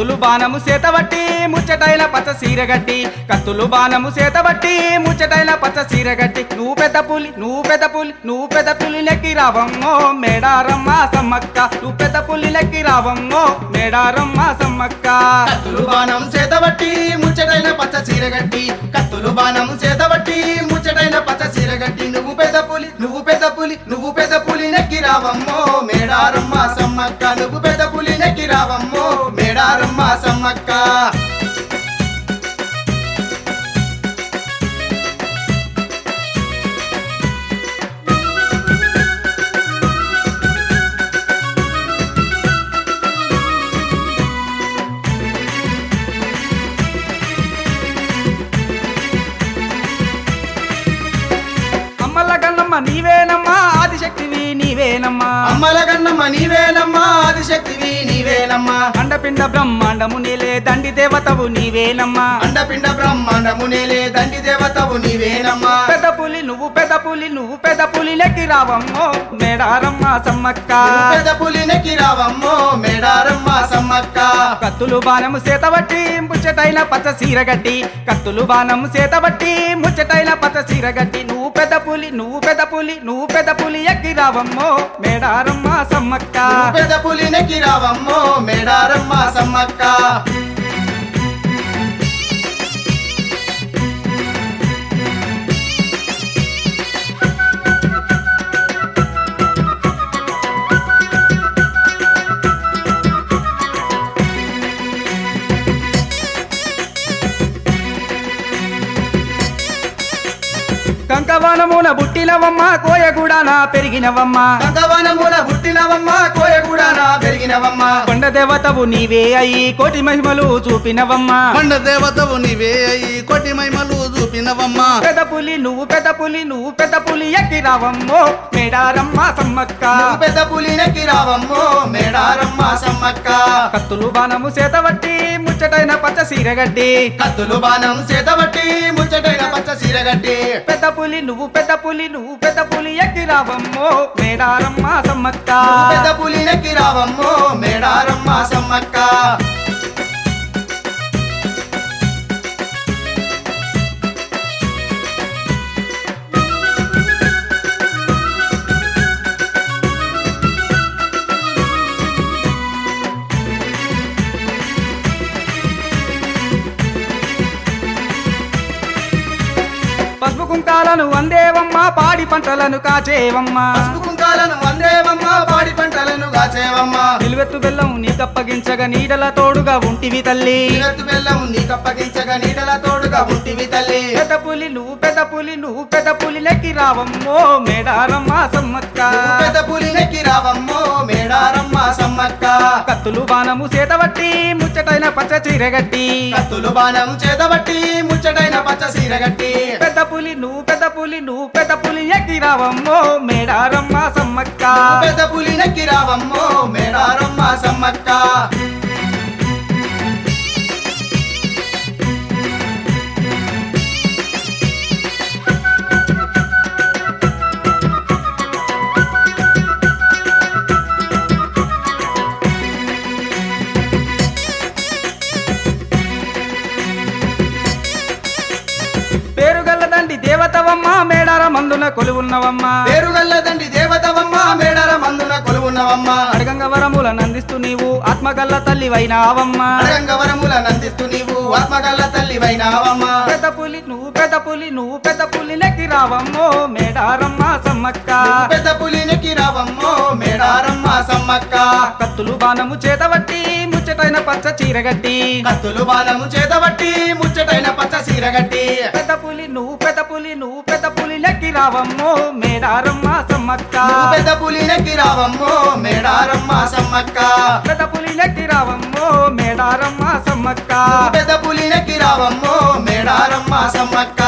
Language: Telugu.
కత్తులు బాణము చేతబట్టి ముచ్చటైన పచ్చ సీరగట్టి కత్తులు బాణము చేతబట్టి ముచ్చటైన పచ్చ సీరగట్టి నువ్వు పెద్ద పులి నువ్వు పెద్ద పులి నువ్వు పెద్ద పులి లెక్కి రావమ్మో మేడారమ్మ సమ్మక్క నువ్వు పెద్ద పులి లెక్కి రావమ్మో మేడారమ్మ సమ్మక్క కత్తులు బాణం చేతబట్టి ముచ్చటైన పచ్చ చీరగట్టి కత్తులు బాణం చేతబట్టి ముచ్చటైన పచ్చ చీరగట్టి నువ్వు పెద్ద పులి నువ్వు పెద్ద పులి నువ్వు పెద్ద పులి నెక్కి రావమ్మో మేడారమ్మ సమ్మక్క నువ్వు పెద్ద పులి నెక్కి రావమ్మో మేడారమ్మ సమ్మక్క అమ్మల గన్నమ్మ నీవేనమ్మా ఆదిశక్తివి నీవేనమ్మా అమ్మల గన్నమ్మ నీవేనమ్మా ఆదిశక్తివి నీవేనమ్మా అండపిండ బ్రహ్మాండము నీలే దండి దేవతవు నీవేనమ్మా అండపిండ బ్రహ్మాండము నేలే దండి దేవతవు నీవేనమ్మా పెద్ద పులి నువ్వు పెద్ద పులి నువ్వు పెద్ద పులి లెక్కి రావమ్మో మేడారమ్మ సమ్మక్క నువ్వు పెద్ద పులి నెక్కి రావమ్మో మేడారమ్మ సమ్మక్క కత్తులు బాణము చేతబట్టి ముచ్చటైన పచ్చ సీరగట్టి కత్తులు బాణము చేతబట్టి ముచ్చటైన పచ్చ సీరగట్టి నువ్వు పెద్ద పులి నువ్వు పెద్ద పులి నువ్వు పెద్ద పులి ఎక్కి రావమ్మో మేడారమ్మ సమ్మక్క నువ్వు పెద్ద పులి నెక్కి రావమ్మో మేడారమ్మ సమ్మక్క కంకవనమున బుట్టినవమ్మ కోయగూడాన పెరిగినవమ్మ భగవనమున పుట్టినవమ్మ కోయగూడాన పెరిగినవమ్మ కొండ దేవతవు నీవే అయి కోటి మహిమలు చూపినవమ్మ కొండ దేవతవు నీవే అయి కోటి మహిమలు చూపినవమ్మ పెద్ద పులి నువ్వు పెద్ద పులి నువ్వు పెద్ద పులి ఎక్కి రావమ్మో మేడారమ్మ సమ్మక్క నువ్వు పెద్ద పులి నెక్కి రావమ్మో మేడారమ్మ సమ్మక్క కత్తులు బాణము చేతబట్టి ముచ్చటైన పచ్చ సీరగడ్డి కత్తులు బాణం చేతబట్టి ముచ్చటైన పచ్చ సీరగట్టి పెద్ద పులి నువ్వు పెద్ద పులి నువ్వు పెద్ద పులి ఎక్కి రావమ్మో మేడారమ్మ సమ్మక్క నువ్వు పెద్ద పులి నెక్కి రావమ్మో మేడారమ్మ సమ్మక్క పసుపు కుంకాలను అందేవమ్మ పాడి పంటలను కాచేవమ్మ పసుపు కుంకాలను వందేవమ్మ పాడి పంటలను కాచేవమ్మ నిలువెత్తు బెల్లం నీకప్పగించగా నీడల తోడుగా ఉంటివి తల్లి నీరత్తు బెల్లం నీకప్పగించగా నీడల తోడుగా ఉంటివి తల్లి పెద్ద పులి నువ్వు పెద్ద పులి నువ్వు పెద్ద పులి లెక్కి రావమ్మో మేడారమ్మ సమ్మక్క నువ్వు పెద్ద పులి నెక్కి రావమ్మో మేడారమ్మ సమ్మక్క కత్తులు బాణము చేతబట్టి ముచ్చటైన పచ్చ చీరగట్టి కత్తులు బాణం చేతబట్టి ముచ్చటైన పచ్చ సీరగట్టి పెద్ద పులి నువ్వు పెద్ద పులి నువ్వు పెద్ద పులి ఎక్కి రావమ్మో మేడారమ్మ సమ్మక్క నువ్వు పెద్ద పులి నెక్కి రావమ్మో మేడారమ్మ సమ్మక్క పేరుగల్లదండి దేవతవమ్మ మేడార మందున కొలువున్నవమ్మ పేరుగల్లదండి దేవతవమ్మ మేడార మందున కొలువున్నవమ్మ అడగంగ వరముల నందిస్తూ నీవు ఆత్మగల్ల తల్లి వైనావమ్మ అడంగవరముల నందిస్తూ నీవు ఆత్మగల్ల తల్లి వైనావమ్మ పెద్ద పులి నువ్వు పెద్ద పులి నువ్వు పెద్ద పులి లెక్కి రావమ్మో మేడారమ్మ సమ్మక్క నువ్వు పెద్ద పులి నెక్కి రావమ్మో మేడారమ్మ సమ్మక్క కత్తులు బాణము చేతబట్టి ముచ్చటైన పచ్చ చీరగట్టి కత్తులు బాణము చేతబట్టి ముచ్చటైన పచ్చ సీరగట్టి పెద్ద పులి నువ్వు పెద్ద పులి నువ్వు పెద్ద పులి లెక్కి రావమ్మో మేడారమ్మ సమ్మక్క నువ్వు పెద్ద పులి నెక్కి రావమ్మో మేడారమ్మ సమ్మక్క పెద్ద పులి లెక్కి రావమ్మో మేడారమ్మ సమ్మక్క నువ్వు పెద్ద పులి నెక్కి రావమ్మో మేడారమ్మ సమ్మక్క